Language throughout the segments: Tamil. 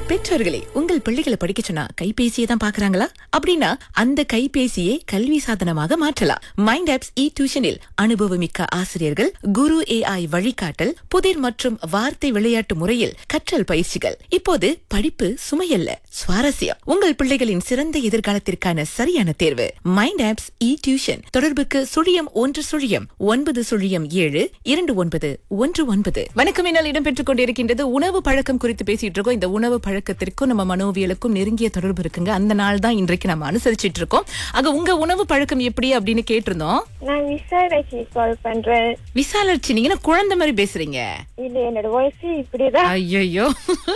பெற்றோர்களே உங்கள் பிள்ளைகளை படிக்க சொன்னா கைபேசியை தான் பாக்குறாங்களா அப்படின்னா அந்த கைபேசியை கல்வி சாதனமாக மாற்றலாம் மைண்ட் ஆப்ஸ் இ டியூஷனில் அனுபவமிக்க ஆசிரியர்கள் குரு ஏஐ வழிகாட்டல் புதிர் மற்றும் வார்த்தை விளையாட்டு முறையில் கற்றல் பயிற்சிகள் இப்போது படிப்பு சுமையல்ல சுவாரஸ்யம் உங்கள் பிள்ளைகளின் சிறந்த எதிர்காலத்திற்கான சரியான தேர்வு மைண்ட் ஆப்ஸ் இ டியூஷன் தொடர்புக்கு சுழியம் ஒன்று சுழியம் ஒன்பது சுழியம் ஏழு இரண்டு ஒன்பது ஒன்று ஒன்பது வணக்கம் என்னால் இடம்பெற்றுக் கொண்டிருக்கின்றது உணவு பழக்கம் குறித்து பேசிட்டு இருக்கோம் இந்த உணவு பழக்கத்திற்கும் நம்ம மனோவியலுக்கும் நெருங்கிய தொடர்பு இருக்குங்க அந்த நாள் தான் இன்றைக்கு நம்ம அனுசரிச்சிட்டு இருக்கோம் அங்க உங்க உணவு பழக்கம் எப்படி அப்படின்னு கேட்டிருந்தோம் நான் விசாலாட்சி கால் பண்றேன் விசாலட்சி நீங்க என்ன குழந்தை மாதிரி பேசுறீங்க இல்ல என்னோட வாய்ஸ் இப்படிதான் ஐயோ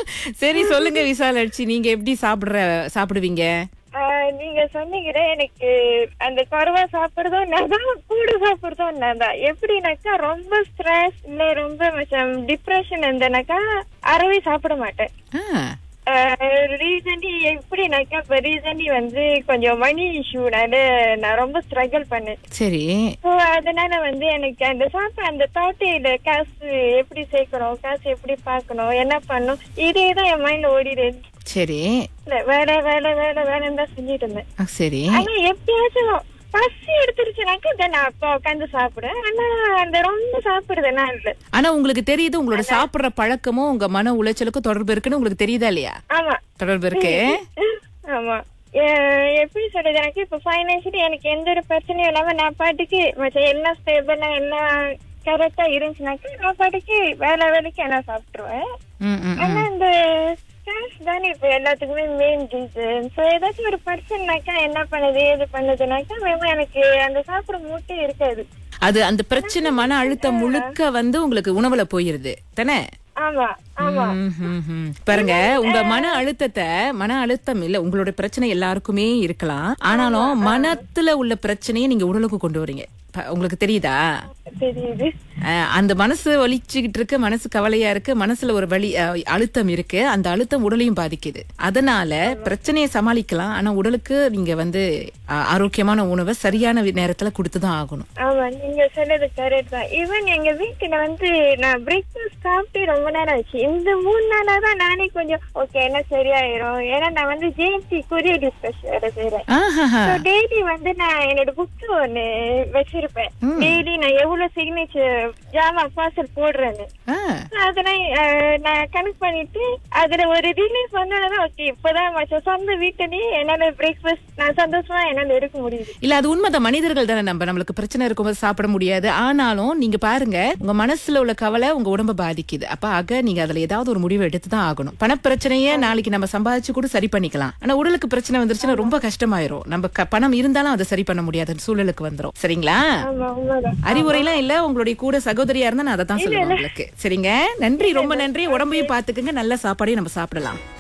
சரி சொல்லுங்க விசாலட்சி நீங்க எப்படி சாப்பிடுற சாப்பிடுவீங்க ஆஹ், நீங்க சொன்னீங்க எனக்கு அந்த குறவா சாப்பிடுறதும் நான் தான் கூட சாப்பிடுறதும் நான் தான் எப்படின்னாக்கா ரொம்ப ஸ்ட்ரெஸ் இல்ல ரொம்ப டிப்ரெஷன் இருந்தேனாக்கா அறவே சாப்பிட மாட்டேன் ஆ, ரீசன்லி எப்படினாக்கா இப்ப ரீசன்லி வந்து கொஞ்சம் மணி இஷ்யூனால நான் ரொம்ப ஸ்ட்ரகிள் பண்ணேன் சரி ஸோ அதனால வந்து எனக்கு அந்த சாப்பிட அந்த தாட்டையில காசு எப்படி சேர்க்கணும் காசு எப்படி பார்க்கணும் என்ன பண்ணணும் இதே தான் என் மைண்ட்ல ஓடிடுது சரி இல்ல வேலை வேலை வேலை வேலைன்னு தான் செஞ்சுட்டு இருந்தேன் ஆ, சரி ஆனா எப்பயாச்சும் பசி எடுத்துருச்சுனாக்கா இதை நான் அப்ப உட்காந்து சாப்பிடுவேன் ஆனா அந்த ரொம்ப சாப்பிடுறதுனா இல்ல ஆனா உங்களுக்கு தெரியுது உங்களோட சாப்பிடுற பழக்கமும் உங்க மன உளைச்சலுக்கும் தொடர்பு இருக்குன்னு உங்களுக்கு தெரியுதா இல்லையா ஆமா தொடர்பு இருக்கு ஆமா எ- எப்படி சொல்றது எனக்கு இப்ப பைனான்சியலி எனக்கு எந்த ஒரு பிரச்சனையும் இல்லாம நான் பாட்டுக்கு மச்ச எல்லாம் ஸ்டேபிளா எல்லாம் கரெக்டா இருந்துச்சுனாக்கா நான் பாட்டுக்கு வேலை வேலைக்கு என்ன சாப்பிட்டுருவேன் ம், ம், ம். ஆனா இந்த கேஷ் தானே இப்ப எல்லாத்துக்குமே மெயின் ரீசன் சோ ஏதாச்சும் ஒரு பிரச்சனைனாக்கா என்ன பண்ணுது ஏது பண்ணுதுனாக்கா மேம் எனக்கு அந்த சாப்பிட மூட்டே இருக்காது அது அந்த பிரச்சனை மன அழுத்தம் முழுக்க வந்து உங்களுக்கு உணவுல போயிருது தானே ஆமா ஆமா ம், ம், ம். பாருங்க உங்க மன அழுத்தத்தை மன அழுத்தம் இல்ல உங்களோட பிரச்சனை எல்லாருக்குமே இருக்கலாம் ஆனாலும் மனத்துல உள்ள பிரச்சனையை நீங்க உடலுக்கு கொண்டு வரீங்க ப- உங்களுக்கு தெரியுதா தெரியுது அஹ், அந்த மனசு வலிச்சுக்கிட்டு இருக்கு மனசு கவலையா இருக்கு மனசுல ஒரு வலி அஹ், அழுத்தம் இருக்கு அந்த அழுத்தம் உடலையும் பாதிக்குது அதனால பிரச்சனையை சமாளிக்கலாம் ஆனா உடலுக்கு நீங்க வந்து அஹ், ஆரோக்கியமான உணவை சரியான வி- நேரத்துல கொடுத்துதான் ஆகணும் ஆமா நீங்க சொன்னது கரெக்ட் தான் ஈவன் எங்க வீட்டுல வந்து நான் பிரேக்ஃபாஸ்ட் சாப்பிட்டு ரொம்ப நேரம் ஆச்சு இந்த மூணு நாளா தான் நானே கொஞ்சம் ஓகே என்ன சரியாயிரும் ஏன்னா நான் வந்து ஜேஎம்சி கொரியர் டிஸ்கஸ் வேற செய்யறேன் ஆஹாஹா. டெய்லி வந்து நான் என்னோட புக் ஒண்ணு வச்சிருப்பேன் டெய்லி நான் எவ்வளவு சிக்னேச்சர் ஜாமா பார்சல் போடுறேன்னு ஆ. அதெல்லாம் அஹ், நான் கணக்கு பண்ணிட்டு அதுல ஒரு ரிலீஃப் வந்ததுதான் ஓகே இப்பதான் மச்ச சொந்த வீட்டுலயே என்னால பிரேக்ஃபாஸ்ட் நான் சந்தோஷமா என்னால இருக்க முடியுது இல்ல அது உண்மைதான் மனிதர்கள் தானே நம்ம நம்மளுக்கு பிரச்சனை இருக்கும்போது சாப்பிட முடியாது ஆனாலும் நீங்க பாருங்க உங்க மனசுல உள்ள கவலை உங்க உடம்ப பாதிக்குது அப்ப ஆக நீங்க அதுல ஏதாவது ஒரு முடிவு எடுத்து தான் ஆகணும் பண பிரச்சனையே நாளைக்கு நம்ம சம்பாதிச்சு கூட சரி பண்ணிக்கலாம் ஆனா உடலுக்கு பிரச்சனை வந்துருச்சுன்னா ரொம்ப கஷ்டமாயிரும் நம்ம க- பணம் இருந்தாலும் அதை சரி பண்ண முடியாத சூழலுக்கு வந்துரும் சரிங்களா ஆமா உண்மைதான் அறிவுரைலாம் இல்ல உங்களுடைய கூட சகோதரியா இருந்தா நான் அதை தான் சொல்லுவேன் உங்களுக்கு சரிங்க நன்றி ரொம்ப நன்றி உடம்பையும் பாத்துக்குங்க நல்ல சாப்பாடையும் நம்ம சாப்பிடலாம்